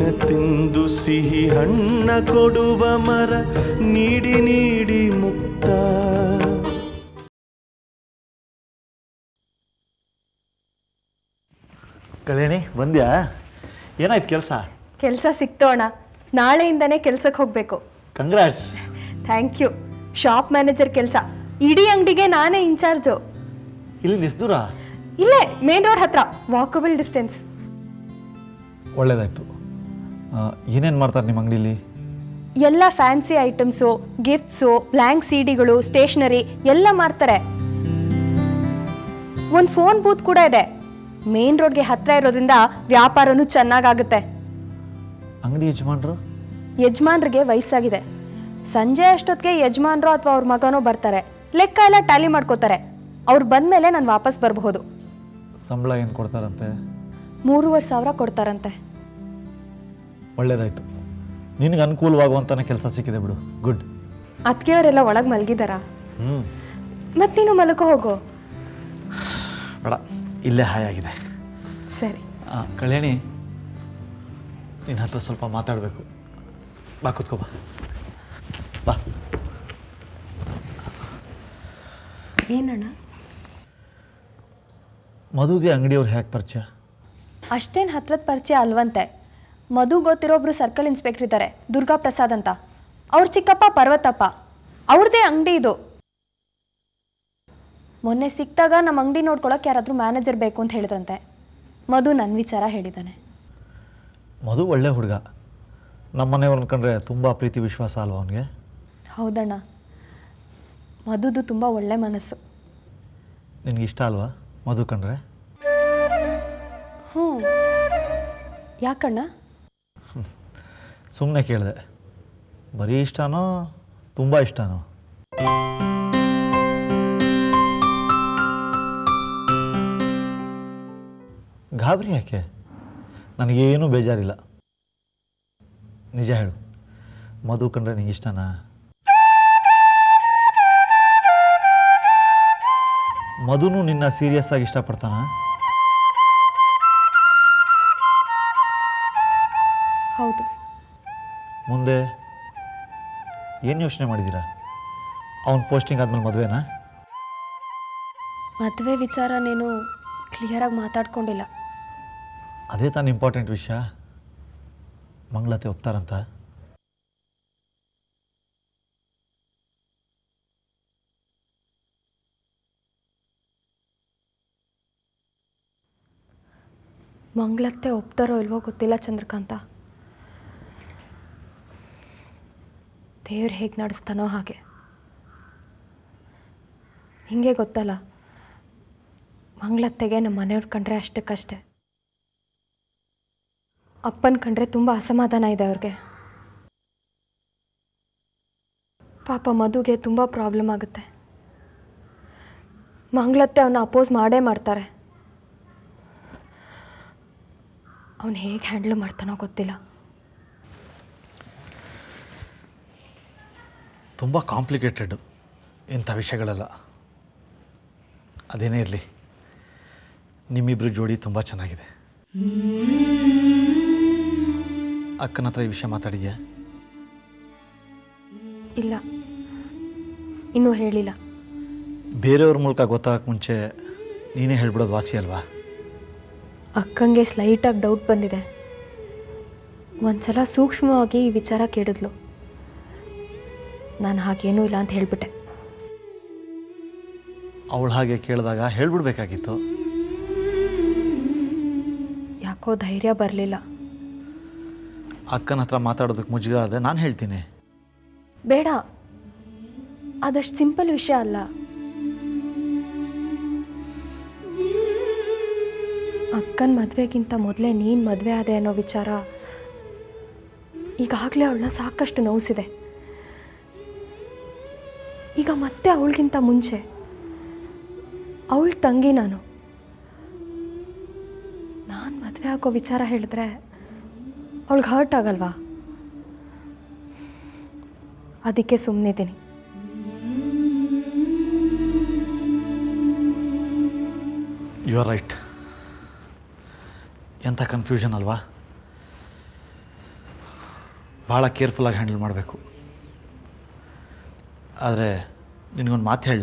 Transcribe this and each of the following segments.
ತಿಂದು ಸಿಹಿ ಹಣ್ಣ ಕೊಡುವ ಮರ ನೀಡಿ ನೀಡಿ ಮುಕ್ತ ಕಲ್ಯಾಣಿ ಬಂದ್ಯಾ ಏನಾಯ್ತು ಕೆಲಸ ಕೆಲಸ ಸಿಕ್ತು ಅಣ್ಣ ನಾಳೆಯಿಂದನೇ ಕೆಲ್ಸಕ್ಕೆ ಹೋಗಬೇಕು congrats thank you shop manager ಕೆಲಸ ಇಡೀ ಅಂಗಡಿಗೆ ನಾನೇ ಇನ್ಚಾರ್ಜು ಇಲ್ಲಿ ಎಷ್ಟು ದೂರ ಇಲ್ಲೇ ಮೇನ್ ರೋಡ್ ಹತ್ರ ವಾಕಬಲ್ ಡಿಸ್ಟೆನ್ಸ್ ಒಳ್ಳೇದಾಯ್ತು ಏನೇನು ಮಾಡ್ತಾರೆ ನಿಮ್ಮ ಅಂಗಡಿಲಿ ಎಲ್ಲ ಫ್ಯಾನ್ಸಿ ಐಟಮ್ಸು ಗಿಫ್ಟ್ಸು ಬ್ಲ್ಯಾಂಕ್ ಸಿಡಿಗಳು ಸ್ಟೇಷನರಿ ಎಲ್ಲ ಮಾರ್ತಾರೆ ಒಂದು ಫೋನ್ ಬೂತ್ ಕೂಡ ಇದೆ ಮೇನ್ ರೋಡ್ಗೆ ಹತ್ರ ಇರೋದ್ರಿಂದ ವ್ಯಾಪಾರನೂ ಚೆನ್ನಾಗಾಗುತ್ತೆ ಅಂಗಡಿ ಯಜಮಾನ್ರು ಯಜಮಾನ್ರಿಗೆ ವಯಸ್ಸಾಗಿದೆ ಸಂಜೆ ಅಷ್ಟೊತ್ತಿಗೆ ಯಜಮಾನ್ರು ಅಥವಾ ಅವ್ರ ಮಗನೋ ಬರ್ತಾರೆ ಲೆಕ್ಕ ಎಲ್ಲ ಟ್ಯಾಲಿ ಮಾಡ್ಕೋತಾರೆ ಅವ್ರು ಬಂದಮೇಲೆ ನಾನು ವಾಪಸ್ ಬರಬಹುದು ಸಂಬಳ ಏನು ಕೊಡ್ತಾರಂತೆ ಮೂರುವರೆ ಸಾವಿರ ಕೊಡ್ತಾರಂತೆ ಒಳ್ಳೇದಾಯ್ತು ನಿನಗೆ ಅನುಕೂಲವಾಗುವಂತನೇ ಕೆಲಸ ಸಿಕ್ಕಿದೆ ಬಿಡು ಗುಡ್ ಅದಕ್ಕೆಯವರೆಲ್ಲ ಒಳಗೆ ಮಲಗಿದಾರಾ ಹ್ಞೂ ಮತ್ತೆ ನೀನು ಮಲಕೋ ಹೋಗು ಬೇಡ ಇಲ್ಲೇ ಹಾಯಾಗಿದೆ ಸರಿ ಆ, ಕಲ್ಯಾಣಿ ನಿನ್ನ ಹತ್ರ ಸ್ವಲ್ಪ ಮಾತಾಡಬೇಕು ಬಾ ಕೂತ್ಕೋ ಬಾ ಬಾ ಏನಣ್ಣ ಮದುಗೆ ಅಂಗಡಿಯವ್ರು ಹೇಗೆ ಪರಿಚಯ ಅಷ್ಟೇನು ಹತ್ರದ ಪರಿಚಯ ಅಲ್ವಂತೆ ಮಧು ಗೊತ್ತಿರೋಬ್ರು ಸರ್ಕಲ್ ಇನ್ಸ್ಪೆಕ್ಟರ್ ಇದ್ದಾರೆ ದುರ್ಗಾ ಪ್ರಸಾದ್ ಅಂತ ಅವ್ರ ಚಿಕ್ಕಪ್ಪ ಪರ್ವತಪ್ಪ ಅವ್ರದ್ದೇ ಅಂಗಡಿ ಇದು ಮೊನ್ನೆ ಸಿಕ್ತಾಗ ನಮ್ಮ ಅಂಗಡಿ ನೋಡ್ಕೊಳಕ್ಕೆ ಯಾರಾದರೂ ಮ್ಯಾನೇಜರ್ ಬೇಕು ಅಂತ ಹೇಳಿದ್ರಂತೆ ಮಧು ನನ್ನ ವಿಚಾರ ಹೇಳಿದ್ದಾನೆ ಮಧು ಒಳ್ಳೆ ಹುಡುಗ ನಮ್ಮ ಮನೆಯವ್ರನ್ನ ಕಂಡ್ರೆ ತುಂಬ ಪ್ರೀತಿ ವಿಶ್ವಾಸ ಅಲ್ವಾ ಅವನಿಗೆ ಹೌದಣ್ಣ ಮಧುದು ತುಂಬ ಒಳ್ಳೆ ಮನಸ್ಸು ನಿನಗೆ ಇಷ್ಟ ಅಲ್ವಾ ಮಧು ಕಂಡ್ರೆ ಹ್ಞೂ ಯಾಕಣ್ಣ ಸುಮ್ಮನೆ ಕೇಳಿದೆ ಬರೀ ಇಷ್ಟನೋ ತುಂಬ ಇಷ್ಟನೋ ಗಾಬರಿ ಯಾಕೆ ನನಗೇನೂ ಬೇಜಾರಿಲ್ಲ ನಿಜ ಹೇಳು ಮಧು ಕಂಡ್ರೆ ನಿಂಗೆ ಇಷ್ಟನಾ ಮಧುನು ನಿನ್ನ ಸೀರಿಯಸ್ ಆಗಿ ಇಷ್ಟಪಡ್ತಾನ ಹೌದು ಮುಂದೆ ಏನು ಯೋಚನೆ ಮಾಡಿದ್ದೀರಾ ಅವ್ನ ಪೋಸ್ಟಿಂಗ್ ಆದಮೇಲೆ ಮದುವೆನಾ ಮದುವೆ ವಿಚಾರ ನೀನು ಕ್ಲಿಯರಾಗಿ ಮಾತಾಡ್ಕೊಂಡಿಲ್ಲ ಅದೇ ತಾನು ಇಂಪಾರ್ಟೆಂಟ್ ವಿಷಯ ಮಂಗಳತೆ ಒಪ್ತಾರಂತ ಮಂಗಳತ್ತೆ ಒಪ್ತಾರೋ ಇಲ್ವೋ ಗೊತ್ತಿಲ್ಲ ಚಂದ್ರಕಾಂತ ದೇವ್ರು ಹೇಗೆ ನಡೆಸ್ತಾನೋ ಹಾಗೆ ಹಿಂಗೆ ಗೊತ್ತಲ್ಲ ಮಂಗಳತ್ತೆಗೆ ನಮ್ಮ ಮನೆಯವ್ರು ಕಂಡ್ರೆ ಅಷ್ಟಕ್ಕಷ್ಟೇ ಅಪ್ಪನ ಕಂಡ್ರೆ ತುಂಬ ಅಸಮಾಧಾನ ಇದೆ ಅವ್ರಿಗೆ ಪಾಪ ಮಧುಗೆ ತುಂಬ ಪ್ರಾಬ್ಲಮ್ ಆಗುತ್ತೆ ಮಂಗಳತ್ತೆ ಅವನ್ನ ಅಪೋಸ್ ಮಾಡೇ ಮಾಡ್ತಾರೆ ಅವನು ಹೇಗೆ ಹ್ಯಾಂಡ್ಲ್ ಮಾಡ್ತಾನೋ ಗೊತ್ತಿಲ್ಲ ತುಂಬ ಕಾಂಪ್ಲಿಕೇಟೆಡ್ ಇಂಥ ವಿಷಯಗಳೆಲ್ಲ ಅದೇನೇ ಇರಲಿ ನಿಮ್ಮಿಬ್ಬರು ಜೋಡಿ ತುಂಬ ಚೆನ್ನಾಗಿದೆ ಅಕ್ಕನ ಹತ್ರ ಈ ವಿಷಯ ಮಾತಾಡಿದ್ಯಾ ಇಲ್ಲ ಇನ್ನೂ ಹೇಳಿಲ್ಲ ಬೇರೆಯವ್ರ ಮೂಲಕ ಗೊತ್ತಾಗಕ್ಕೆ ಮುಂಚೆ ನೀನೇ ಹೇಳ್ಬಿಡೋದು ವಾಸಿ ಅಲ್ವಾ ಅಕ್ಕಂಗೆ ಸ್ಲೈಟಾಗಿ ಡೌಟ್ ಬಂದಿದೆ ಒಂದ್ಸಲ ಸೂಕ್ಷ್ಮವಾಗಿ ಈ ವಿಚಾರ ಕೇಳಿದ್ಲು ನಾನು ಹಾಗೇನೂ ಇಲ್ಲ ಅಂತ ಹೇಳಿಬಿಟ್ಟೆ ಅವಳು ಹಾಗೆ ಕೇಳಿದಾಗ ಹೇಳ್ಬಿಡ್ಬೇಕಾಗಿತ್ತು ಯಾಕೋ ಧೈರ್ಯ ಬರಲಿಲ್ಲ ಅಕ್ಕನ ಹತ್ರ ಮಾತಾಡೋದಕ್ಕೆ ಮುಜುಗರ ಆದರೆ ನಾನು ಹೇಳ್ತೀನಿ ಬೇಡ ಅದಷ್ಟು ಸಿಂಪಲ್ ವಿಷಯ ಅಲ್ಲ ಅಕ್ಕನ ಮದುವೆಗಿಂತ ಮೊದಲೇ ನೀನು ಮದುವೆ ಆದೆ ಅನ್ನೋ ವಿಚಾರ ಈಗಾಗಲೇ ಅವಳನ್ನ ಸಾಕಷ್ಟು ನೋವಿಸಿದೆ ಈಗ ಮತ್ತೆ ಅವಳಿಗಿಂತ ಮುಂಚೆ ಅವಳ ತಂಗಿ ನಾನು ನಾನು ಮದುವೆ ಆಗೋ ವಿಚಾರ ಹೇಳಿದ್ರೆ ಅವಳಿಗೆ ಹರ್ಟ್ ಆಗಲ್ವಾ ಅದಕ್ಕೆ ಸುಮ್ಮನಿದ್ದೀನಿ ಯು ಆರ್ ರೈಟ್ ಎಂಥ ಕನ್ಫ್ಯೂಷನ್ ಅಲ್ವಾ ಭಾಳ ಕೇರ್ಫುಲ್ಲಾಗಿ ಹ್ಯಾಂಡಲ್ ಮಾಡಬೇಕು ಆದರೆ ನಿನಗೊಂದು ಮಾತು ಹೇಳಲ್ಲ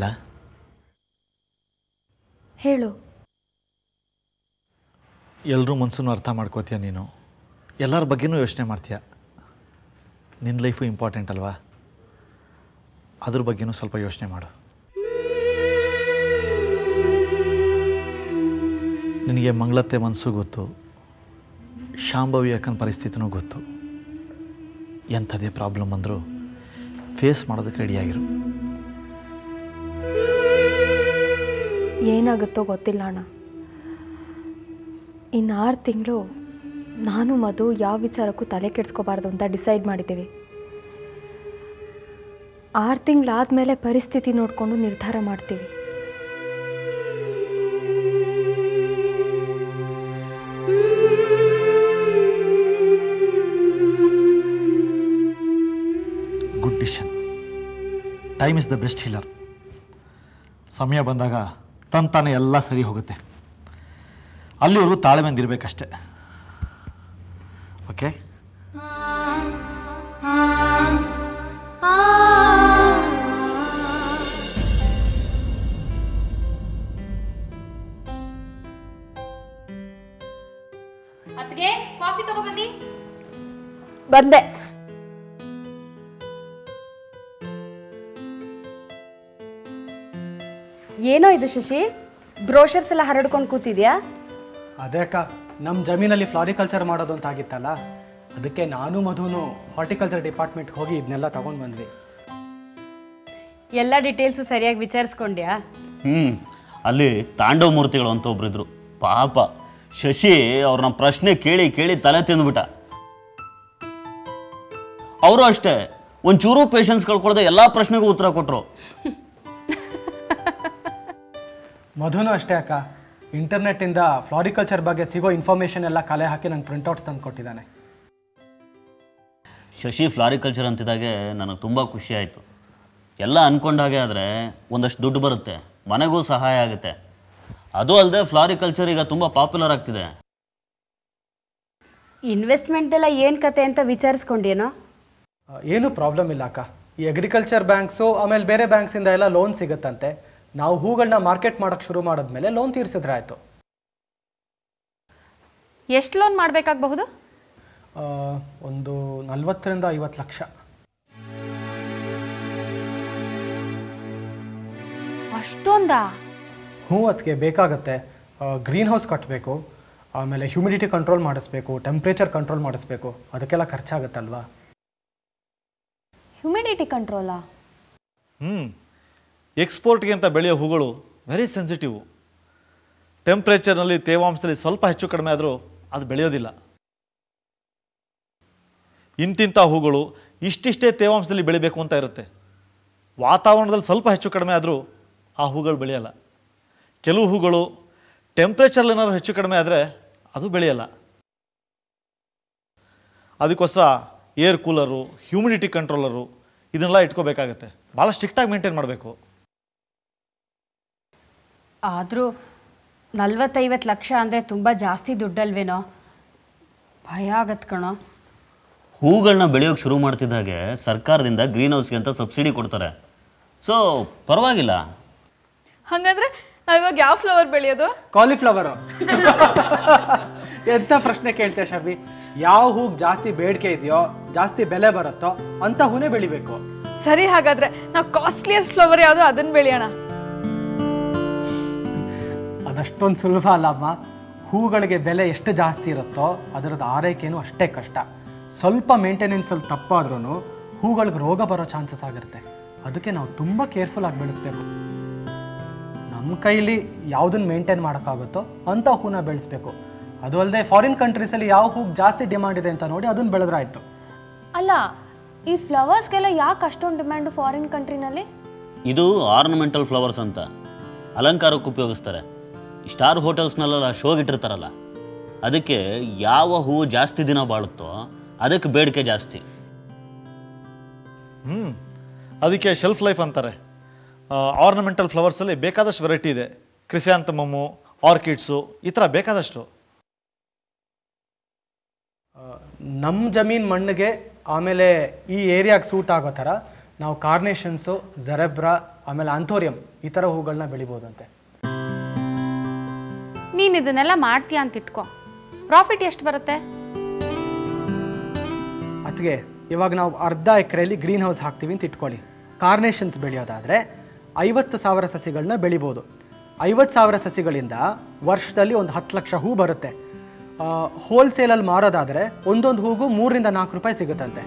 ಹೇಳು ಎಲ್ಲರೂ ಮನಸ್ಸನ್ನು ಅರ್ಥ ಮಾಡ್ಕೋತೀಯ ನೀನು ಎಲ್ಲರ ಬಗ್ಗೆನೂ ಯೋಚನೆ ಮಾಡ್ತೀಯ ನಿನ್ನ ಲೈಫು ಇಂಪಾರ್ಟೆಂಟ್ ಅಲ್ವಾ ಅದ್ರ ಬಗ್ಗೆನೂ ಸ್ವಲ್ಪ ಯೋಚನೆ ಮಾಡು ನಿನಗೆ ಮಂಗಳತ್ತೆ ಮನಸ್ಸು ಗೊತ್ತು ಶಾಂಭವಿ ಅಕ್ಕನ ಪರಿಸ್ಥಿತಿನೂ ಗೊತ್ತು ಎಂಥದೇ ಪ್ರಾಬ್ಲಮ್ ಅಂದರೂ ಫೇಸ್ ಮಾಡೋದಕ್ಕೆ ರೆಡಿಯಾಗಿರು ಏನಾಗುತ್ತೋ ಗೊತ್ತಿಲ್ಲ ಅಣ್ಣ ಇನ್ನು ಆರು ತಿಂಗಳು ನಾನು ಮಧು ಯಾವ ವಿಚಾರಕ್ಕೂ ತಲೆ ಕೆಡಿಸ್ಕೋಬಾರ್ದು ಅಂತ ಡಿಸೈಡ್ ಮಾಡಿದ್ದೀವಿ ಆರು ತಿಂಗಳಾದಮೇಲೆ ಪರಿಸ್ಥಿತಿ ನೋಡಿಕೊಂಡು ನಿರ್ಧಾರ ಮಾಡ್ತೀವಿ good decision time is the best healer ಸಮಯ ಬಂದಾಗ ತನ್ ತಾನೇ ಎಲ್ಲ ಸರಿ ಹೋಗುತ್ತೆ ಅಲ್ಲಿವರೆಗೂ ತಾಳ್ಮೆಯಿಂದ ಇರಬೇಕಷ್ಟೆ ಓಕೆ ಅದ್ಗೆ ಕಾಫಿ ತಗೊಬನ್ನಿ ಬಂದೆ ಏನೋ ಇದು ಶಶಿ ಬ್ರೋಷರ್ಸ್ ಎಲ್ಲ ಹರಡ್ಕೊಂಡು ಕೂತಿದ್ಯಾ ಅದೇ ಅಕ್ಕ ನಮ್ಮ ಜಮೀನಲ್ಲಿ ಫ್ಲಾರಿಕಲ್ಚರ್ ಮಾಡೋದು ಅಂತ ಆಗಿತ್ತಲ್ಲ ಅದಕ್ಕೆ ನಾನು ಮಧುನು ಹಾರ್ಟಿಕಲ್ಚರ್ ಡಿಪಾರ್ಟ್ಮೆಂಟ್ಗೆ ಹೋಗಿ ಇದನ್ನೆಲ್ಲ ತಗೊಂಡು ಬಂದ್ವಿ ಎಲ್ಲ ಡೀಟೇಲ್ಸು ಸರಿಯಾಗಿ ವಿಚಾರಿಸ್ಕೊಂಡ್ಯಾ ಹ್ಞೂ ಅಲ್ಲಿ ತಾಂಡವ ಮೂರ್ತಿಗಳು ಅಂತ ಒಬ್ರಿದ್ರು ಪಾಪ ಶಶಿ ಅವ್ರನ್ನ ಪ್ರಶ್ನೆ ಕೇಳಿ ಕೇಳಿ ತಲೆ ತಿಂದ್ಬಿಟ್ಟ ಅವರು ಅಷ್ಟೇ ಒಂಚೂರು ಪೇಷನ್ಸ್ ಕಳ್ಕೊಳ್ದೆ ಎಲ್ಲ ಪ್ರಶ್ನೆಗೂ ಉತ್ತರ ಕೊಟ್ಟರು ಮಧುನು ಅಷ್ಟೇ ಅಕ್ಕ ಇಂಟರ್ನೆಟ್ಟಿಂದ ಫ್ಲಾರಿಕಲ್ಚರ್ ಬಗ್ಗೆ ಸಿಗೋ ಇನ್ಫಾರ್ಮೇಷನ್ ಎಲ್ಲ ಕಲೆ ಹಾಕಿ ನಂಗೆ ಪ್ರಿಂಟ್ಔಟ್ಸ್ ತಂದು ಕೊಟ್ಟಿದ್ದಾನೆ ಶಶಿ ಫ್ಲಾರಿಕಲ್ಚರ್ ಅಂತಿದ್ದಾಗೆ ನನಗೆ ತುಂಬ ಖುಷಿ ಆಯಿತು ಎಲ್ಲ ಅಂದ್ಕೊಂಡ ಹಾಗೆ ಆದರೆ ಒಂದಷ್ಟು ದುಡ್ಡು ಬರುತ್ತೆ ಮನೆಗೂ ಸಹಾಯ ಆಗುತ್ತೆ ಅದು ಅಲ್ಲದೆ ಫ್ಲಾರಿಕಲ್ಚರ್ ಈಗ ತುಂಬ ಪಾಪ್ಯುಲರ್ ಆಗ್ತಿದೆ ಇನ್ವೆಸ್ಟ್ಮೆಂಟ್ ಎಲ್ಲ ಏನು ಕತೆ ಅಂತ ವಿಚಾರಿಸ್ಕೊಂಡೇನೋ ಆ, ಏನೂ ಪ್ರಾಬ್ಲಮ್ ಇಲ್ಲ ಅಕ್ಕ ಈ ಅಗ್ರಿಕಲ್ಚರ್ ಬ್ಯಾಂಕ್ಸು ಆಮೇಲೆ ಬೇರೆ ಬ್ಯಾಂಕ್ಸಿಂದ ಎಲ್ಲ ಲೋನ್ ಸಿಗುತ್ತಂತೆ ನಾವು ಹೂಗಳನ್ನ ಮಾರ್ಕೆಟ್ ಮಾಡೋಕ್ಕೆ ಶುರು ಮಾಡಿದ್ಮೇಲೆ ಲೋನ್ ತೀರಿಸಿದ್ರೆ ಆಯಿತು ಎಷ್ಟು ಲೋನ್ ಮಾಡಬೇಕಾಗಬಹುದು ಒಂದು ನಲ್ವತ್ತರಿಂದ ಐವತ್ತು ಲಕ್ಷ ಅಷ್ಟೊಂದಾ ಹ್ಞೂ ಅದಕ್ಕೆ ಬೇಕಾಗತ್ತೆ ಗ್ರೀನ್ ಹೌಸ್ ಕಟ್ಟಬೇಕು ಆಮೇಲೆ ಹ್ಯೂಮಿಡಿಟಿ ಕಂಟ್ರೋಲ್ ಮಾಡಿಸ್ಬೇಕು ಟೆಂಪ್ರೇಚರ್ ಕಂಟ್ರೋಲ್ ಮಾಡಿಸ್ಬೇಕು ಅದಕ್ಕೆಲ್ಲ ಖರ್ಚಾಗತ್ತಲ್ವಾ ಹ್ಯುಮಿಡಿಟಿ ಕಂಟ್ರೋಲಾ ಹ್ಞೂ ಎಕ್ಸ್ಪೋರ್ಟ್ಗೆ ಅಂತ ಬೆಳೆಯೋ ಹೂಗಳು ವೆರಿ ಸೆನ್ಸಿಟಿವ್ ಟೆಂಪ್ರೇಚರ್ನಲ್ಲಿ ತೇವಾಂಶದಲ್ಲಿ ಸ್ವಲ್ಪ ಹೆಚ್ಚು ಕಡಿಮೆ ಆದರೂ ಅದು ಬೆಳೆಯೋದಿಲ್ಲ ಇಂತಿಂಥ ಹೂಗಳು ಇಷ್ಟಿಷ್ಟೇ ತೇವಾಂಶದಲ್ಲಿ ಬೆಳಿಬೇಕು ಅಂತ ಇರುತ್ತೆ ವಾತಾವರಣದಲ್ಲಿ ಸ್ವಲ್ಪ ಹೆಚ್ಚು ಕಡಿಮೆ ಆದರೂ ಆ ಹೂಗಳು ಬೆಳೆಯಲ್ಲ ಕೆಲವು ಹೂಗಳು ಟೆಂಪ್ರೇಚರ್ಲಿ ಏನಾದ್ರು ಹೆಚ್ಚು ಕಡಿಮೆ ಆದರೆ ಅದು ಬೆಳೆಯಲ್ಲ ಅದಕ್ಕೋಸ್ಕರ ಏರ್ ಕೂಲರು ಹ್ಯೂಮಿಡಿಟಿ ಕಂಟ್ರೋಲರು ಇದನ್ನೆಲ್ಲ ಇಟ್ಕೋಬೇಕಾಗತ್ತೆ ಭಾಳ ಸ್ಟ್ರಿಕ್ಟಾಗಿ ಮೇಂಟೈನ್ ಮಾಡಬೇಕು ಆದರೂ ನಲ್ವತ್ತೈವತ್ತು ಲಕ್ಷ ಅಂದರೆ ತುಂಬ ಜಾಸ್ತಿ ದುಡ್ಡಲ್ವೇನೋ ಭಯ ಆಗತ್ ಕಣೋ ಹೂಗಳನ್ನ ಬೆಳೆಯೋಕೆ ಶುರು ಮಾಡ್ತಿದ್ದಾಗೆ ಸರ್ಕಾರದಿಂದ ಗ್ರೀನ್ ಹೌಸ್ಗೆ ಅಂತ ಸಬ್ಸಿಡಿ ಕೊಡ್ತಾರೆ ಸೊ ಪರವಾಗಿಲ್ಲ ಹಂಗಂದ್ರೆ ನಾವ್ ಇವಾಗ ಯಾವ ಫ್ಲವರ್ ಬೆಳೆಯೋದು ಕಾಲಿಫ್ಲವರು ಎಂಥ ಪ್ರಶ್ನೆ ಕೇಳ್ತೀಯ ಶಬಿ ಯಾವ ಹೂಗ್ ಜಾಸ್ತಿ ಬೇಡಿಕೆ ಇದೆಯೋ ಜಾಸ್ತಿ ಬೆಲೆ ಬರುತ್ತೋ ಅಂತ ಹೂನೇ ಬೆಳಿಬೇಕು ಸರಿ ಹಾಗಾದ್ರೆ ನಾವು ಕಾಸ್ಟ್ಲಿಯಸ್ಟ್ ಫ್ಲವರ್ ಯಾವುದು ಅದನ್ನ ಬೆಳೆಯೋಣ ಅದಷ್ಟೊಂದು ಸುಲಭ ಅಲ್ಲಮ್ಮ ಹೂಗಳಿಗೆ ಬೆಲೆ ಎಷ್ಟು ಜಾಸ್ತಿ ಇರುತ್ತೋ ಅದರದ್ದು ಆರೈಕೆನೂ ಅಷ್ಟೇ ಕಷ್ಟ ಸ್ವಲ್ಪ ಮೇಂಟೆನೆನ್ಸಲ್ಲಿ ತಪ್ಪಾದ್ರೂ ಹೂಗಳಿಗೆ ರೋಗ ಬರೋ ಚಾನ್ಸಸ್ ಆಗಿರುತ್ತೆ ಅದಕ್ಕೆ ನಾವು ತುಂಬ ಕೇರ್ಫುಲ್ ಆಗಿ ಬೆಳೆಸ್ಬೇಕು ನಮ್ಮ ಕೈಲಿ ಯಾವುದನ್ನ ಮೇಂಟೈನ್ ಮಾಡೋಕ್ಕಾಗುತ್ತೋ ಅಂಥ ಹೂನ ಬೆಳೆಸ್ಬೇಕು ಅದು ಅಲ್ಲದೆ ಫಾರಿನ್ ಕಂಟ್ರೀಸಲ್ಲಿ ಯಾವ ಹೂಗೆ ಜಾಸ್ತಿ ಡಿಮಾಂಡ್ ಇದೆ ಅಂತ ನೋಡಿ ಅದನ್ನ ಬೆಳೆದ್ರಾಯ್ತು ಅಲ್ಲ ಈ ಫ್ಲವರ್ಸ್ಗೆಲ್ಲ ಯಾಕೆ ಅಷ್ಟೊಂದು ಡಿಮ್ಯಾಂಡು ಫಾರಿನ್ ಕಂಟ್ರಿನಲ್ಲಿ ಇದು ಆರ್ನಮೆಂಟಲ್ ಫ್ಲವರ್ಸ್ ಅಂತ ಅಲಂಕಾರಕ್ಕೆ ಉಪಯೋಗಿಸ್ತಾರೆ ಸ್ಟಾರ್ ಹೋಟೆಲ್ಸ್ನಲ್ಲೆಲ್ಲ ಶೋಗೆ ಇಟ್ಟಿರ್ತಾರಲ್ಲ ಅದಕ್ಕೆ ಯಾವ ಹೂವು ಜಾಸ್ತಿ ದಿನ ಬಾಳುತ್ತೋ ಅದಕ್ಕೆ ಬೇಡಿಕೆ ಜಾಸ್ತಿ ಹ್ಞೂ ಅದಕ್ಕೆ ಶೆಲ್ಫ್ ಲೈಫ್ ಅಂತಾರೆ ಆರ್ನಮೆಂಟಲ್ ಫ್ಲವರ್ಸಲ್ಲಿ ಬೇಕಾದಷ್ಟು ವೆರೈಟಿ ಇದೆ ಕ್ರಿಸ್ಯಾಂತಮಮ್ಮು ಆರ್ಕಿಡ್ಸು ಈ ಥರ ಬೇಕಾದಷ್ಟು ನಮ್ಮ ಜಮೀನ್ ಮಣ್ಣಿಗೆ ಆಮೇಲೆ ಈ ಏರಿಯಾಗೆ ಸೂಟ್ ಆಗೋ ಥರ ನಾವು ಕಾರ್ನೇಷನ್ಸು ಜರೆಬ್ರಾ ಆಮೇಲೆ ಆಂಥೋರಿಯಂ ಈ ಥರ ಹೂಗಳನ್ನ ಬೆಳಿಬೋದಂತೆ ನೀನು ಇದನ್ನೆಲ್ಲ ಮಾಡ್ತೀಯ ಅಂತ ಇಟ್ಕೋ ಪ್ರಾಫಿಟ್ ಎಷ್ಟು ಬರುತ್ತೆ ಅದಕ್ಕೆ ಇವಾಗ ನಾವು ಅರ್ಧ ಎಕರೆಯಲ್ಲಿ ಗ್ರೀನ್ ಹೌಸ್ ಹಾಕ್ತೀವಿ ಅಂತ ಇಟ್ಕೊಳ್ಳಿ ಕಾರ್ನೇಷನ್ಸ್ ಬೆಳೆಯೋದಾದರೆ ಐವತ್ತು ಸಾವಿರ ಸಸಿಗಳನ್ನ ಬೆಳಿಬೋದು ಐವತ್ತು ಸಾವಿರ ಸಸಿಗಳಿಂದ ವರ್ಷದಲ್ಲಿ ಒಂದು ಹತ್ತು ಲಕ್ಷ ಹೂ ಬರುತ್ತೆ ಹೋಲ್ಸೇಲಲ್ಲಿ ಮಾರೋದಾದರೆ ಒಂದೊಂದು ಹೂಗೂ ಮೂರರಿಂದ ನಾಲ್ಕು ರೂಪಾಯಿ ಸಿಗುತ್ತಂತೆ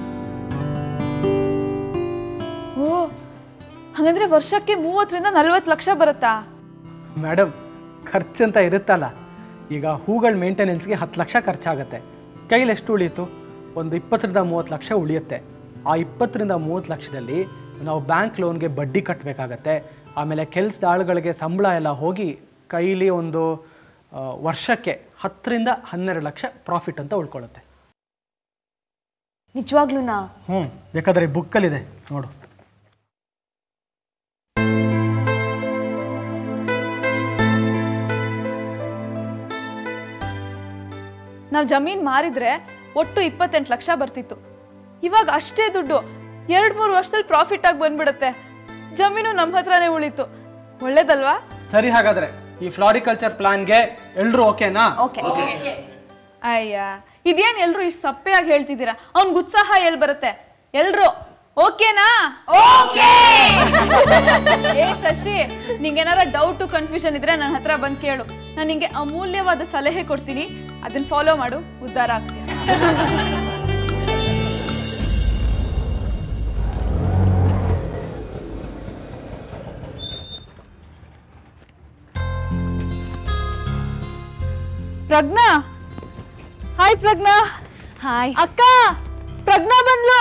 ಓ ಹಾಗಂದ್ರೆ ವರ್ಷಕ್ಕೆ ಮೂವತ್ತರಿಂದ ನಲ್ವತ್ತು ಲಕ್ಷ ಬರುತ್ತಾ ಮೇಡಮ್ ಖರ್ಚಂತ ಇರುತ್ತಲ್ಲ ಈಗ ಹೂಗಳ ಮೇಂಟೆನೆನ್ಸ್ಗೆ ಹತ್ತು ಲಕ್ಷ ಖರ್ಚಾಗುತ್ತೆ ಕೈಲಿ ಎಷ್ಟು ಉಳಿಯಿತು ಒಂದು ಇಪ್ಪತ್ತರಿಂದ ಮೂವತ್ತು ಲಕ್ಷ ಉಳಿಯುತ್ತೆ ಆ ಇಪ್ಪತ್ತರಿಂದ ಮೂವತ್ತು ಲಕ್ಷದಲ್ಲಿ ನಾವು ಬ್ಯಾಂಕ್ ಲೋನ್ಗೆ ಬಡ್ಡಿ ಕಟ್ಟಬೇಕಾಗತ್ತೆ ಆಮೇಲೆ ಕೆಲಸದ ಆಳುಗಳಿಗೆ ಸಂಬಳ ಎಲ್ಲ ಹೋಗಿ ಕೈಲಿ ಒಂದು ಆ, ವರ್ಷಕ್ಕೆ ಹತ್ತರಿಂದ ಹನ್ನೆರಡು ಲಕ್ಷ ಪ್ರಾಫಿಟ್ ಅಂತ ಉಳ್ಕೊಳ್ಳುತ್ತೆ ನಿಜವಾಗ್ಲೂನಾ ಹ್ಞೂ ಬೇಕಾದರೆ ಬುಕ್ಕಲ್ಲಿದೆ ನೋಡು ನಾವು ಜಮೀನ್ ಮಾರಿದ್ರೆ ಒಟ್ಟು ಇಪ್ಪತ್ತೆಂಟು ಲಕ್ಷ ಬರ್ತಿತ್ತು ಇವಾಗ ಅಷ್ಟೇ ದುಡ್ಡು ಎರಡ್ ಮೂರು ವರ್ಷದಲ್ಲಿ ಪ್ರಾಫಿಟ್ ಆಗಿ ಬಂದ್ಬಿಡುತ್ತೆ ಜಮೀನು ನಮ್ಮ ಹತ್ರನೇ ಉಳಿತು ಒಳ್ಳೇದಲ್ವಾ ಸರಿ ಹಾಗಾದರೆ ಈ ಫ್ಲಾರಿಕಲ್ಚರ್ ಪ್ಲಾನ್ಗೆ ಎಲ್ಲರೂ ಓಕೆನಾ ಓಕೆ ಅಯ್ಯ ಇದೇನ್ ಎಲ್ರು ಇಷ್ಟು ಸಪ್ಪೆಯಾಗಿ ಹೇಳ್ತಿದ್ದೀರಾ ಅವ್ನ್ಗೆ ಉತ್ಸಾಹ ಎಲ್ಲಿ ಬರುತ್ತೆ ಎಲ್ರು ಓಕೆನಾ ಓಕೆ ಏ ಶಶಿ ನಿಂಗೇನಾರ ಡೌಟು ಕನ್ಫ್ಯೂಷನ್ ಇದ್ರೆ ನನ್ನ ಹತ್ರ ಬಂದು ಕೇಳು ನಾನು ನಿಂಗೆ ಅಮೂಲ್ಯವಾದ ಸಲಹೆ ಕೊಡ್ತೀನಿ ಅದನ್ನ ಫಾಲೋ ಮಾಡು ಉದ್ಧಾರ ಆಗ್ತೀಯ ಪ್ರಜ್ಞಾ ಹಾಯ್ ಪ್ರಜ್ಞಾ ಹಾಯ್ ಅಕ್ಕ ಪ್ರಜ್ಞಾ ಬಂದ್ಲು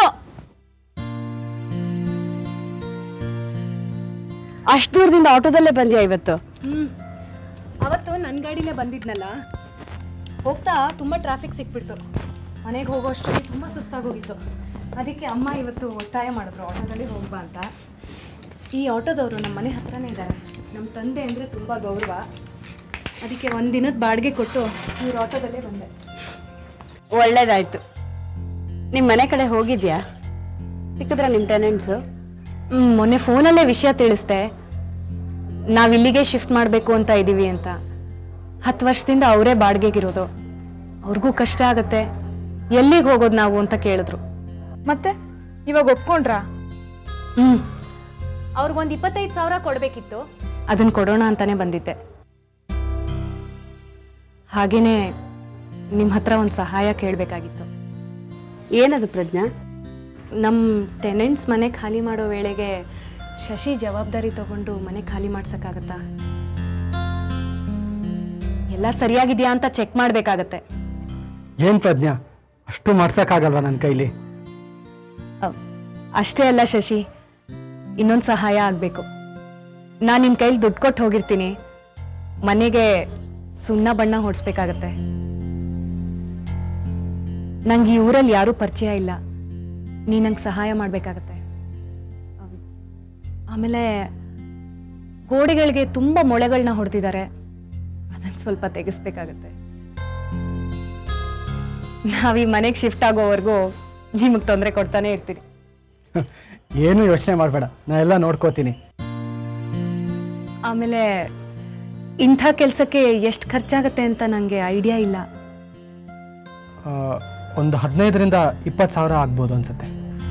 ಅಷ್ಟು ದೂರದಿಂದ ಆಟೋದಲ್ಲೇ ಬಂದ್ಯಾ ಇವತ್ತು ಅವತ್ತು ನನ್ನ ಗಾಡಿಲೇ ಬಂದಿದ್ನಲ್ಲ ಹೋಗ್ತಾ ತುಂಬ ಟ್ರಾಫಿಕ್ ಸಿಕ್ಬಿಡ್ತು ಮನೆಗೆ ಹೋಗೋ ಅಷ್ಟರಲ್ಲಿ ತುಂಬ ಸುಸ್ತಾಗೋಗಿತ್ತು ಅದಕ್ಕೆ ಅಮ್ಮ ಇವತ್ತು ಒತ್ತಾಯ ಮಾಡಿದ್ರು ಆಟೋದಲ್ಲಿ ಹೋಗ್ಬಾ ಅಂತ ಈ ಆಟೋದವರು ನಮ್ಮ ಮನೆ ಹತ್ರನೇ ಇದ್ದಾರೆ ನಮ್ಮ ತಂದೆ ಅಂದರೆ ತುಂಬ ಗೌರವ ಅದಕ್ಕೆ ಒಂದು ದಿನದ ಬಾಡಿಗೆ ಕೊಟ್ಟು ಇವ್ರ ಆಟೋದಲ್ಲೇ ಬಂದೆ ಒಳ್ಳೇದಾಯ್ತು ನಿಮ್ಮ ಮನೆ ಕಡೆ ಹೋಗಿದ್ಯಾ ಸಿಕ್ಕಿದ್ರ ನಿಮ್ಮ ಟೆನೆಂಟ್ಸು ಹ್ಮ್, ಮೊನ್ನೆ ಫೋನಲ್ಲೇ ವಿಷಯ ತಿಳಿಸ್ದೆ ನಾವು ಇಲ್ಲಿಗೆ ಶಿಫ್ಟ್ ಮಾಡಬೇಕು ಅಂತ ಇದ್ದೀವಿ ಅಂತ ಹತ್ತು ವರ್ಷದಿಂದ ಅವರೇ ಬಾಡಿಗೆಗಿರೋದು ಅವ್ರಿಗೂ ಕಷ್ಟ ಆಗತ್ತೆ ಎಲ್ಲಿಗೆ ಹೋಗೋದು ನಾವು ಅಂತ ಕೇಳಿದ್ರು ಮತ್ತೆ ಇವಾಗ ಒಪ್ಕೊಂಡ್ರಾ ಹ್ಮ್ ಅವ್ರಿಗೊಂದು ಇಪ್ಪತ್ತೈದು ಸಾವಿರ ಕೊಡಬೇಕಿತ್ತು ಅದನ್ನ ಕೊಡೋಣ ಅಂತಾನೆ ಬಂದಿದ್ದೆ ಹಾಗೇನೆ ನಿಮ್ಮ ಹತ್ರ ಒಂದು ಸಹಾಯ ಕೇಳಬೇಕಾಗಿತ್ತು ಏನದು ಪ್ರಜ್ಞಾ ನಮ್ಮ ಟೆನೆಂಟ್ಸ್ ಮನೆ ಖಾಲಿ ಮಾಡೋ ವೇಳೆಗೆ ಶಶಿ ಜವಾಬ್ದಾರಿ ತಗೊಂಡು ಮನೆ ಖಾಲಿ ಮಾಡ್ಸಕ್ಕಾಗತ್ತಾ ಎಲ್ಲ ಸರಿಯಾಗಿದೆಯಾ ಅಂತ ಚೆಕ್ ಮಾಡಬೇಕಾಗತ್ತೆ ಏನು ಪ್ರಜ್ಞಾ ಅಷ್ಟು ಮಾಡ್ಸೋಕ್ಕಾಗಲ್ವಾ ನನ್ನ ಕೈಲಿ ಅಷ್ಟೇ ಅಲ್ಲ ಶಶಿ ಇನ್ನೊಂದು ಸಹಾಯ ಆಗಬೇಕು ನಾನು ನಿನ್ನ ಕೈಲಿ ದುಡ್ಡು ಕೊಟ್ಟು ಹೋಗಿರ್ತೀನಿ ಮನೆಗೆ ಸುಣ್ಣ ಬಣ್ಣ ಹೊಡಿಸ್ಬೇಕಾಗತ್ತೆ ನಂಗೆ ಈ ಊರಲ್ಲಿ ಯಾರೂ ಪರಿಚಯ ಇಲ್ಲ ನೀ ನಂಗೆ ಸಹಾಯ ಮಾಡಬೇಕಾಗತ್ತೆ ಆಮೇಲೆ ಗೋಡೆಗಳಿಗೆ ತುಂಬ ಮೊಳೆಗಳನ್ನ ಹೊಡೆದಿದ್ದಾರೆ ಅದನ್ನು ಸ್ವಲ್ಪ ತೆಗೆಸ್ಬೇಕಾಗತ್ತೆ ನಾವು ಈ ಮನೆಗೆ ಶಿಫ್ಟ್ ಆಗೋವರೆಗೂ ನಿಮಗೆ ತೊಂದರೆ ಕೊಡ್ತಾನೆ ಇರ್ತೀರಿ ಏನು ಯೋಚನೆ ಮಾಡಬೇಡ ನಾ ಎಲ್ಲ ನೋಡ್ಕೋತೀನಿ ಆಮೇಲೆ ಇಂಥ ಕೆಲಸಕ್ಕೆ ಎಷ್ಟು ಖರ್ಚಾಗತ್ತೆ ಅಂತ ನನಗೆ ಐಡಿಯಾ ಇಲ್ಲ ಆ, ಒಂದು ಹದಿನೈದರಿಂದ ಇಪ್ಪತ್ತು ಸಾವಿರ ಆಗ್ಬೋದು ಅನ್ಸುತ್ತೆ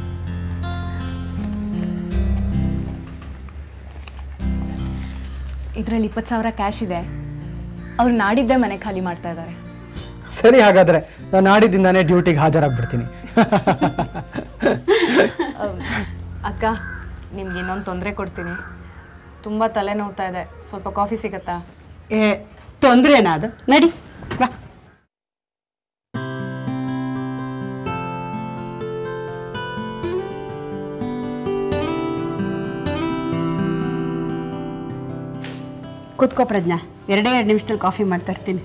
ಇದರಲ್ಲಿ ಇಪ್ಪತ್ತು ಸಾವಿರ ಕ್ಯಾಶ್ ಇದೆ ಅವ್ರು ನಾಡಿದ್ದೇ ಮನೆ ಖಾಲಿ ಮಾಡ್ತಾ ಇದ್ದಾರೆ ಸರಿ ಹಾಗಾದರೆ ನಾನು ನಾಡಿದ್ದಿಂದಾನೇ ಡ್ಯೂಟಿಗೆ ಹಾಜರಾಗ್ಬಿಡ್ತೀನಿ ಅಕ್ಕ ನಿಮ್ಗೆ ಇನ್ನೊಂದು ತೊಂದರೆ ಕೊಡ್ತೀನಿ ತುಂಬ ತಲೆ ನೋವ್ತಾ ಇದೆ ಸ್ವಲ್ಪ ಕಾಫಿ ಸಿಗತ್ತಾ ಏ ತೊಂದ್ರೆನಾ ಅದು ನಡಿ ಬಾ ಕೂತ್ಕೋ ಪ್ರಜ್ಞಾ ಎರಡೇ ಎರಡು ನಿಮಿಷದಲ್ಲಿ ಕಾಫಿ ಮಾಡ್ತಾ ಇರ್ತೀನಿ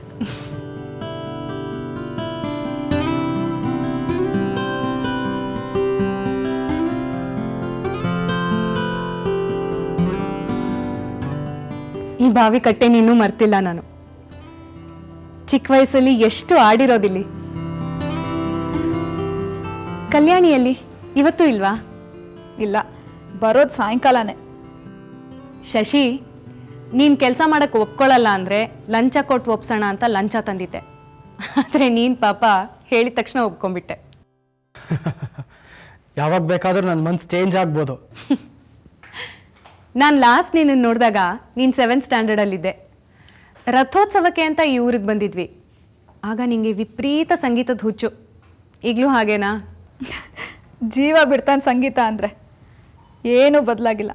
ಈ ಬಾವಿ ಕಟ್ಟೆ ಇನ್ನೂ ಮರ್ತಿಲ್ಲ ನಾನು ಚಿಕ್ಕ ವಯಸ್ಸಲ್ಲಿ ಎಷ್ಟು ಆಡಿರೋದಿಲ್ಲಿ ಕಲ್ಯಾಣಿಯಲ್ಲಿ ಇವತ್ತು ಇಲ್ವಾ ಇಲ್ಲ ಬರೋದು ಸಾಯಂಕಾಲನೇ ಶಶಿ ನೀನು ಕೆಲಸ ಮಾಡೋಕ್ಕೆ ಒಪ್ಕೊಳ್ಳಲ್ಲ ಅಂದರೆ ಲಂಚ ಕೊಟ್ಟು ಒಪ್ಸೋಣ ಅಂತ ಲಂಚ ತಂದಿದ್ದೆ ಆದರೆ ನೀನು ಪಾಪ ಹೇಳಿದ ತಕ್ಷಣ ಒಪ್ಕೊಂಡ್ಬಿಟ್ಟೆ ಯಾವಾಗ ಬೇಕಾದರೂ ನನ್ನ ಮನ್ಸು ಚೇಂಜ್ ಆಗ್ಬೋದು ನಾನು ಲಾಸ್ಟ್ ನಿನ್ನನ್ನು ನೋಡಿದಾಗ ನೀನು ಸೆವೆಂತ್ ಸ್ಟ್ಯಾಂಡರ್ಡಲ್ಲಿದ್ದೆ ರಥೋತ್ಸವಕ್ಕೆ ಅಂತ ಈ ಊರಿಗೆ ಬಂದಿದ್ವಿ ಆಗ ನಿಮಗೆ ವಿಪರೀತ ಸಂಗೀತದ ಹುಚ್ಚು ಈಗಲೂ ಹಾಗೇನಾ ಜೀವ ಬಿಡ್ತಾನೆ ಸಂಗೀತ ಅಂದರೆ ಏನೂ ಬದಲಾಗಿಲ್ಲ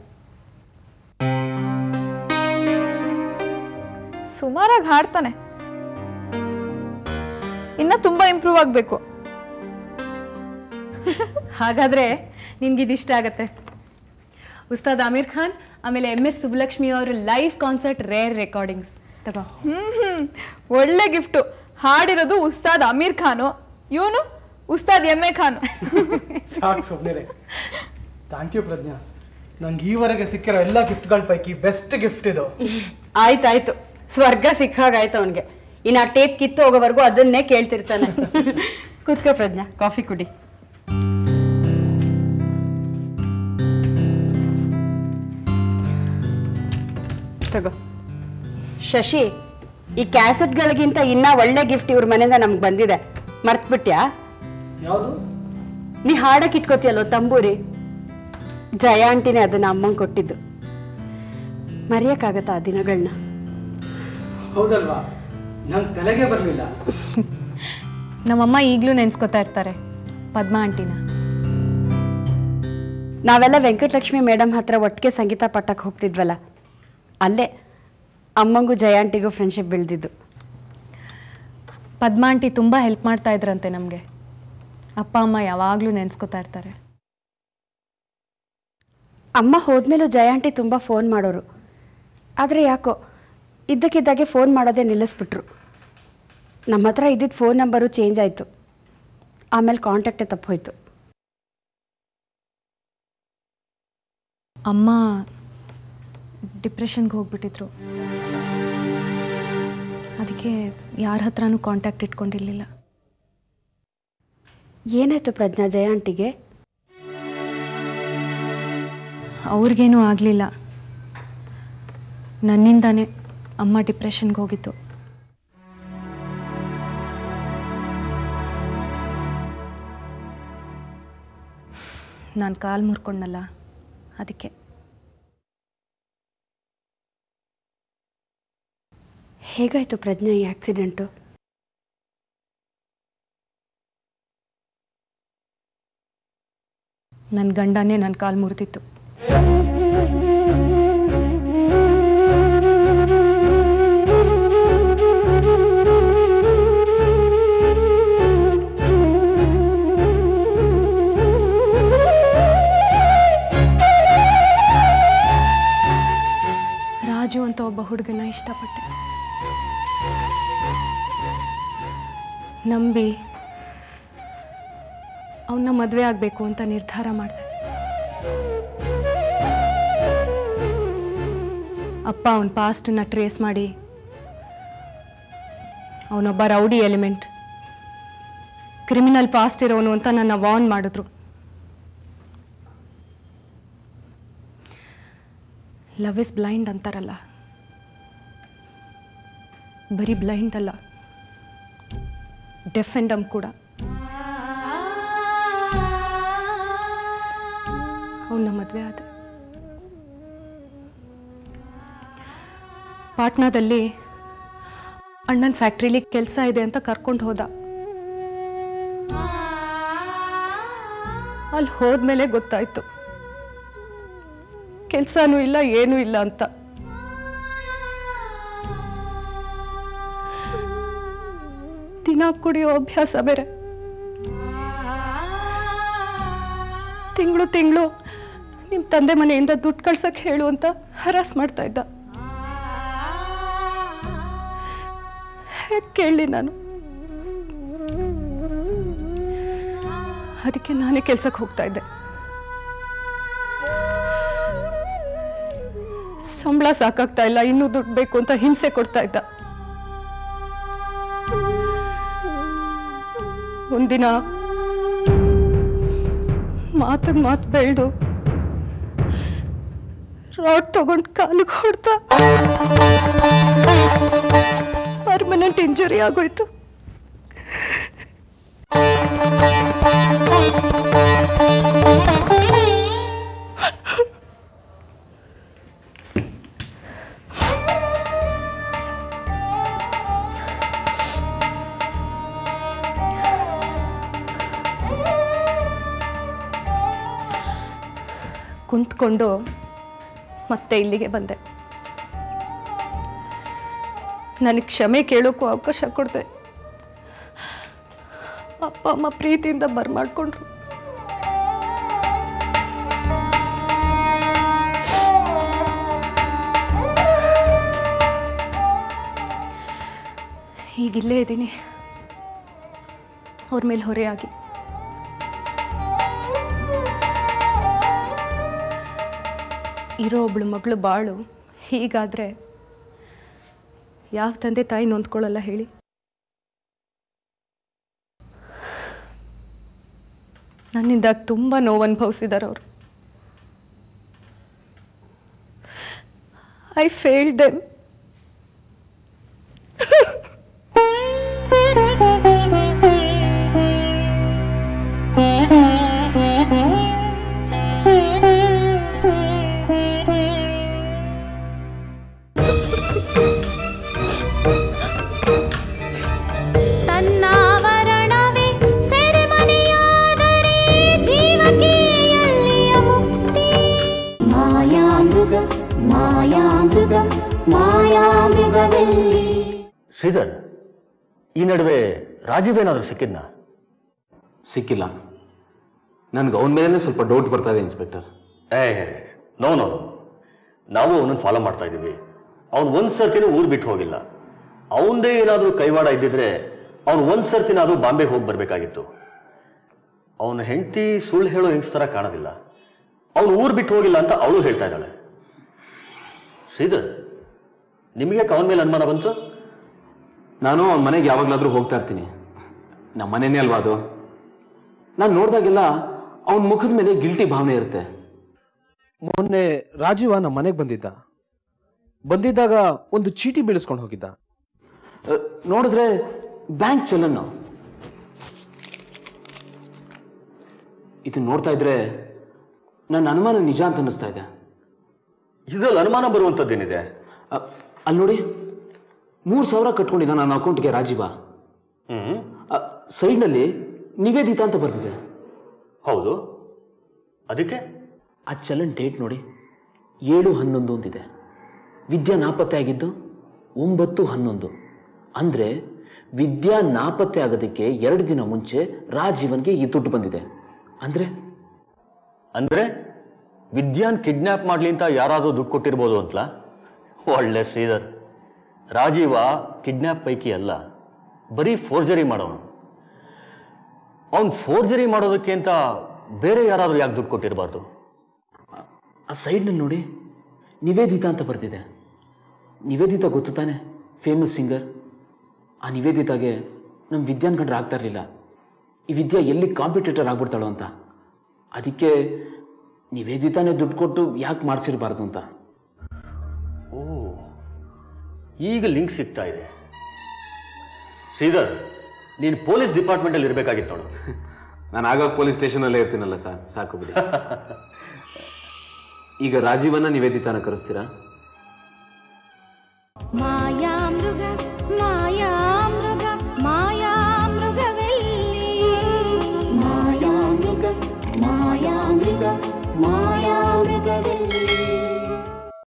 ಸುಮಾರಾಗಿ ಹಾಡ್ತಾನೆ ಇನ್ನ ತುಂಬ ಇಂಪ್ರೂವ್ ಆಗಬೇಕು ಹಾಗಾದರೆ ನಿನ್ಗಿದಿಷ್ಟ ಆಗತ್ತೆ ಉಸ್ತಾದ್ ಆಮೀರ್ ಖಾನ್ ಆಮೇಲೆ ಎಮ್ ಎಸ್ ಸುಬ್ಬಲಕ್ಷ್ಮಿ ಅವರ ಲೈವ್ ಕಾನ್ಸರ್ಟ್ ರೇರ್ ರೆಕಾರ್ಡಿಂಗ್ಸ್ ತಗೋ ಹ್ಮ್ ಹ್ಮ್ ಒಳ್ಳೆ ಗಿಫ್ಟು ಹಾಡಿರೋದು ಉಸ್ತಾದ್ ಅಮೀರ್ ಖಾನು ಇವನು ಉಸ್ತಾದ್ ಎಮ್ ಎ ಖಾನು ಸಾಕು ಸುಮ್ಮನೆ ಥ್ಯಾಂಕ್ ಯು ಪ್ರಜ್ಞಾ ನಂಗೆ ಈವರೆಗೆ ಸಿಕ್ಕಿರೋ ಎಲ್ಲ ಗಿಫ್ಟ್ಗಳ ಪೈಕಿ ಬೆಸ್ಟ್ ಗಿಫ್ಟ್ ಇದು ಆಯ್ತಾಯ್ತು ಸ್ವರ್ಗ ಸಿಕ್ಕಾಗಾಯ್ತು ಅವನಿಗೆ ಇನ್ನು ಆ ಟೇಪ್ ಕಿತ್ತು ಹೋಗೋವರೆಗೂ ಅದನ್ನೇ ಕೇಳ್ತಿರ್ತಾನೆ ಕೂತ್ಕೋ ಪ್ರಜ್ಞಾ ಕಾಫಿ ಕುಡಿ ತಗೋ ಶಶಿ ಈ ಕ್ಯಾಸೆಟ್ಗಳಿಗಿಂತ ಇನ್ನ ಒಳ್ಳೆ ಗಿಫ್ಟ್ ಇವ್ರ ಮನೆಯಿಂದ ನಮ್ಗೆ ಬಂದಿದೆ ಮರ್ತ್ಬಿಟ್ಯಾ ಯಾವುದು ನೀ ಹಾಡಕ್ಕೆ ಇಟ್ಕೋತಿಯಲ್ಲೋ ತಂಬೂರಿ ಜಯ ಆಂಟಿನೇ ಅದನ್ನ ಅಮ್ಮಂಗೆ ಕೊಟ್ಟಿದ್ದು ಮರೆಯಕ್ಕಾಗತ್ತಾ ಆ ದಿನಗಳನ್ನ ಹೌದಲ್ವಾ ನಂಗೆ ತಲೆಗೆ ಬರಲಿಲ್ಲ ನಮ್ಮಮ್ಮ ಈಗಲೂ ನೆನ್ಸ್ಕೊತಾ ಇರ್ತಾರೆ ಪದ್ಮಾ ಆಂಟಿನ ನಾವೆಲ್ಲ ವೆಂಕಟಲಕ್ಷ್ಮಿ ಮೇಡಮ್ ಹತ್ರ ಒಟ್ಟಿಗೆ ಸಂಗೀತ ಪಟ್ಟಕ್ಕೆ ಹೋಗ್ತಿದ್ವಲ್ಲ ಅಲ್ಲೇ ಅಮ್ಮಂಗೂ ಜಯ ಆಂಟಿಗೂ ಫ್ರೆಂಡ್ಶಿಪ್ ಬೆಳೆದಿದ್ದು ಪದ್ಮಾ ಆಂಟಿ ತುಂಬ ಹೆಲ್ಪ್ ಮಾಡ್ತಾ ಇದ್ರಂತೆ ನಮಗೆ ಅಪ್ಪ ಅಮ್ಮ ಯಾವಾಗಲೂ ನೆನ್ಸ್ಕೊತಾ ಇರ್ತಾರೆ ಅಮ್ಮ ಹೋದ್ಮೇಲೂ ಜಯ ಆಂಟಿ ತುಂಬ ಫೋನ್ ಮಾಡೋರು ಆದರೆ ಯಾಕೋ ಇದ್ದಕ್ಕಿದ್ದಾಗೆ ಫೋನ್ ಮಾಡೋದೇ ನಿಲ್ಲಿಸ್ಬಿಟ್ರು ನಮ್ಮ ಹತ್ರ ಇದ್ದಿದ್ದು ಫೋನ್ ನಂಬರು ಚೇಂಜ್ ಆಯಿತು ಆಮೇಲೆ ಕಾಂಟ್ಯಾಕ್ಟೇ ತಪ್ಪೋಯ್ತು ಅಮ್ಮ ಡಿಪ್ರೆಷನ್ಗೆ ಹೋಗ್ಬಿಟ್ಟಿದ್ರು ಅದಕ್ಕೆ ಯಾರ ಹತ್ರನೂ ಕಾಂಟ್ಯಾಕ್ಟ್ ಇಟ್ಕೊಂಡಿರಲಿಲ್ಲ ಏನಾಯ್ತು ಪ್ರಜ್ಞಾ ಜಯ ಆಂಟಿಗೆ ಅವ್ರಿಗೇನೂ ಆಗಲಿಲ್ಲ ನನ್ನಿಂದಾನೇ ಅಮ್ಮ ಡಿಪ್ರೆಷನ್ಗೆ ಹೋಗಿತ್ತು ನಾನು ಕಾಲು ಮುರ್ಕೊಂಡಲ್ಲ ಅದಕ್ಕೆ ಹೇಗಾಯಿತು ಪ್ರಜ್ಞಾ ಈ ಆಕ್ಸಿಡೆಂಟು ನನ್ನ ಗಂಡನೇ ನನ್ನ ಕಾಲು ಮುರಿದಿತ್ತು ರಾಜು ಅಂತ ಒಬ್ಬ ಹುಡುಗನ ಇಷ್ಟಪಟ್ಟೆ ನಂಬಿ ಅವನ್ನ ಮದುವೆ ಆಗಬೇಕು ಅಂತ ನಿರ್ಧಾರ ಮಾಡಿದೆ ಅಪ್ಪ ಅವನ ಪಾಸ್ಟನ್ನ ಟ್ರೇಸ್ ಮಾಡಿ ಅವನೊಬ್ಬ ರೌಡಿ ಎಲಿಮೆಂಟ್ ಕ್ರಿಮಿನಲ್ ಪಾಸ್ಟ್ ಇರೋನು ಅಂತ ನನ್ನ ವಾರ್ನ್ ಮಾಡಿದ್ರು ಲವ್ ಇಸ್ ಬ್ಲೈಂಡ್ ಅಂತಾರಲ್ಲ ಬರೀ ಬ್ಲೈಂಡ್ ಅಲ್ಲ ಡೆಫ್ ಆ್ಯಂಡ್ ಡಮ್ ಕೂಡ ಅವನ ಮದುವೆ ಆದ ಪಾಟ್ನಾದಲ್ಲಿ ಅಣ್ಣನ ಫ್ಯಾಕ್ಟ್ರಿಲಿ ಕೆಲಸ ಇದೆ ಅಂತ ಕರ್ಕೊಂಡು ಹೋದ ಅಲ್ಲಿ ಹೋದ್ಮೇಲೆ ಗೊತ್ತಾಯ್ತು ಕೆಲಸನೂ ಇಲ್ಲ ಏನೂ ಇಲ್ಲ ಅಂತ ದಿನ ಕುಡಿಯೋ ಅಭ್ಯಾಸ ಬೇರೆ ತಿಂಗಳು ತಿಂಗಳು ನಿಮ್ಮ ತಂದೆ ಮನೆಯಿಂದ ದುಡ್ಡು ಕಳ್ಸಕ್ಕೆ ಹೇಳು ಅಂತ ಹರಾಸ್ ಮಾಡ್ತಾ ಇದ್ದ ಹೇಗೆ ಕೇಳಲಿ ನಾನು ಅದಕ್ಕೆ ನಾನೇ ಕೆಲ್ಸಕ್ಕೆ ಹೋಗ್ತಾ ಇದ್ದೆ ಸಂಬಳ ಸಾಕಾಗ್ತಾ ಇಲ್ಲ ಇನ್ನೂ ದುಡ್ಡು ಬೇಕು ಅಂತ ಹಿಂಸೆ ಕೊಡ್ತಾ ಇದ್ದ ಒಂದಿನ ಮಾತಿಗೆ ಮಾತು ಬೆಳೆದು ರಾಡ್ ತಗೊಂಡು ಕಾಲಿಗೆ ಹೊಡ್ತಾ ಪರ್ಮನೆಂಟ್ ಇಂಜುರಿ ಆಗೋಯ್ತು ಕುಂತ್ಕೊಂಡು ಮತ್ತೆ ಇಲ್ಲಿಗೆ ಬಂದೆ ನನಗೆ ಕ್ಷಮೆ ಕೇಳೋಕ್ಕೂ ಅವಕಾಶ ಕೊಡ್ದೆ ಅಪ್ಪ ಅಮ್ಮ ಪ್ರೀತಿಯಿಂದ ಬರ್ಮಾಡ್ಕೊಂಡ್ರು ಈಗಿಲ್ಲೇ ಇದ್ದೀನಿ ಅವ್ರ ಮೇಲೆ ಹೊರೆಯಾಗಿ ಇರೋ ಒಬ್ಳು ಮಗಳು ಬಾಳು ಹೀಗಾದರೆ ಯಾವ ತಂದೆ ತಾಯಿ ನೊಂದ್ಕೊಳ್ಳಲ್ಲ ಹೇಳಿ ನನ್ನಿಂದ ತುಂಬ ನೋವು ಅನುಭವಿಸಿದ್ದಾರೆ ಅವರು ಐ ಫೇಲ್ಡ್ ದೆಮ್ ತನ್ನಾವರಣವೇ ಸೆರೆಮನೆಯಾದರೆ ಜೀವಕ್ಕೆ ಎಲ್ಲಿಯ ಮುಕ್ತಿ ಮಾಯಾಮೃಗ ಮಾಯಾಮೃಗ ಮಾಯಾಮೃಗವೆಲ್ಲಿ ಶ್ರೀಧರ್ ಈ ನಡುವೆ ರಾಜೀವ್ ಏನಾದರೂ ಸಿಕ್ಕಿದ್ನಾ ಸಿಕ್ಕಿಲ್ಲ ನನಗೆ ಅವನ ಮೇಲೇ ಸ್ವಲ್ಪ ಡೌಟ್ ಬರ್ತಾ ಇದೆ ಇನ್ಸ್ಪೆಕ್ಟರ್ ಏ ನೋ ನೋ ನಾವು ಅವನನ್ನು ಫಾಲೋ ಮಾಡ್ತಾ ಇದ್ದೀವಿ ಅವ್ನು ಒಂದು ಸರ್ತಿನೂ ಊರು ಬಿಟ್ಟು ಹೋಗಿಲ್ಲ ಅವನದೇ ಏನಾದರೂ ಕೈವಾಡ ಇದ್ದಿದ್ರೆ ಅವ್ನು ಒಂದು ಸರ್ತಿನಾದ್ರೂ ಬಾಂಬೆಗೆ ಹೋಗಿ ಬರಬೇಕಾಗಿತ್ತು ಅವನ ಹೆಂಡತಿ ಸುಳ್ಳು ಹೇಳೋ ಹೆಂಗ್ಸ್ ಥರ ಕಾಣೋದಿಲ್ಲ ಅವನು ಊರು ಬಿಟ್ಟು ಹೋಗಿಲ್ಲ ಅಂತ ಅವಳು ಹೇಳ್ತಾ ಇದ್ದಾಳೆ ಶ್ರೀಧರ್ ನಿಮಗೆ ಅವನ ಮೇಲೆ ಅನುಮಾನ ಬಂತು ನಾನು ಅವನ ಮನೆಗೆ ಯಾವಾಗಲಾದ್ರೂ ಹೋಗ್ತಾ ಇರ್ತೀನಿ ನಮ್ಮ ಮನೆನೇ ಅಲ್ವಾ ಅದು ನಾನು ನೋಡಿದಾಗೆಲ್ಲ ಅವನ ಮುಖದ ಮೇಲೆ ಗಿಲ್ಟಿ ಭಾವನೆ ಇರುತ್ತೆ ಮೊನ್ನೆ ರಾಜೀವ ನಮ್ಮ ಮನೆಗೆ ಬಂದಿದ್ದ ಬಂದಿದ್ದಾಗ ಒಂದು ಚೀಟಿ ಬೀಳಿಸ್ಕೊಂಡು ಹೋಗಿದ್ದ ಅಹ್, ನೋಡಿದ್ರೆ ಬ್ಯಾಂಕ್ ಚಲನ್ನು ಇದನ್ನ ನೋಡ್ತಾ ಇದ್ರೆ ನನ್ನ ಅನುಮಾನ ನಿಜ ಅಂತ ಅನ್ನಿಸ್ತಾ ಇದೆ ಇದ್ರಲ್ಲಿ ಅನುಮಾನ ಬರುವಂಥದ್ದೇನಿದೆ ಅಲ್ಲಿ ನೋಡಿ ಮೂರು ಸಾವಿರ ಕಟ್ಕೊಂಡಿದ್ದ ನನ್ನ ಅಕೌಂಟ್ಗೆ ರಾಜೀವ ಹ್ಮ್ ಸೈಡ್ನಲ್ಲಿ ನಿವೇದಿತಾ ಅಂತ ಬರ್ತಿದೆ ಹೌದು ಅದಕ್ಕೆ ಆ ಚಲನ್ ಡೇಟ್ ನೋಡಿ ಏಳು ಹನ್ನೊಂದು ಅಂತಿದೆ ವಿದ್ಯಾ ನಾಪತ್ತೆ ಆಗಿದ್ದು ಒಂಬತ್ತು ಹನ್ನೊಂದು ಅಂದ್ರೆ ವಿದ್ಯಾ ನಾಪತ್ತೆ ಆಗೋದಕ್ಕೆ ಎರಡು ದಿನ ಮುಂಚೆ ರಾಜೀವನ್ಗೆ ಈ ದುಡ್ಡು ಬಂದಿದೆ ಅಂದ್ರೆ ಅಂದ್ರೆ ವಿದ್ಯಾನ್ ಕಿಡ್ನಾಪ್ ಮಾಡ್ಲಿ ಅಂತ ಯಾರಾದ್ರೂ ದುಡ್ಡು ಕೊಟ್ಟಿರ್ಬೋದು ಅಂತಲಾ ಒಳ್ಳೆ ಶ್ರೀಧರ್ ರಾಜೀವ ಕಿಡ್ನಾಪ್ ಪೈಕಿ ಅಲ್ಲ ಬರೀ ಫೋರ್ಜರಿ ಮಾಡೋನು ಅವನು ಫೋರ್ಜರಿ ಮಾಡೋದಕ್ಕೆ ಅಂತ ಬೇರೆ ಯಾರಾದ್ರೂ ಯಾಕೆ ದುಡ್ಡು ಕೊಟ್ಟಿರಬಾರ್ದು ಆ ಸೈಡ್ನಲ್ಲಿ ನೋಡಿ ನಿವೇದಿತಾ ಅಂತ ಬರ್ತಿದೆ ನಿವೇದಿತಾ ಗೊತ್ತು ತಾನೆ ಫೇಮಸ್ ಸಿಂಗರ್ ಆ ನಿವೇದಿತಾಗೆ ನಮ್ಮ ವಿದ್ಯಾನ್ ಕಂಡ್ರೆ ಆಗ್ತಾ ಇರಲಿಲ್ಲ ಈ ವಿದ್ಯಾ ಎಲ್ಲಿ ಕಾಂಪಿಟೇಟರ್ ಆಗ್ಬಿಡ್ತಾಳೋ ಅಂತ ಅದಕ್ಕೆ ನಿವೇದಿತಾನೇ ದುಡ್ಡು ಕೊಟ್ಟು ಯಾಕೆ ಮಾಡಿಸಿರಬಾರ್ದು ಅಂತ ಓ ಈಗ ಲಿಂಕ್ ಸಿಗ್ತಾ ಇದೆ ಶ್ರೀಧರ್ ನೀನು ಪೊಲೀಸ್ ಡಿಪಾರ್ಟ್ಮೆಂಟಲ್ಲಿ ಇರಬೇಕಾಗಿತ್ತು ನೋಡು ನಾನು ಆಗಾಗ ಪೊಲೀಸ್ ಸ್ಟೇಷನಲ್ಲೇ ಇರ್ತೀನಲ್ಲ ಸರ್ ಸಾಕು ಬಿಡಿ ಈಗ ರಾಜೀವನ್ನ ನಿವೇದಿತಾನ ಕರೆಸ್ತೀರಾ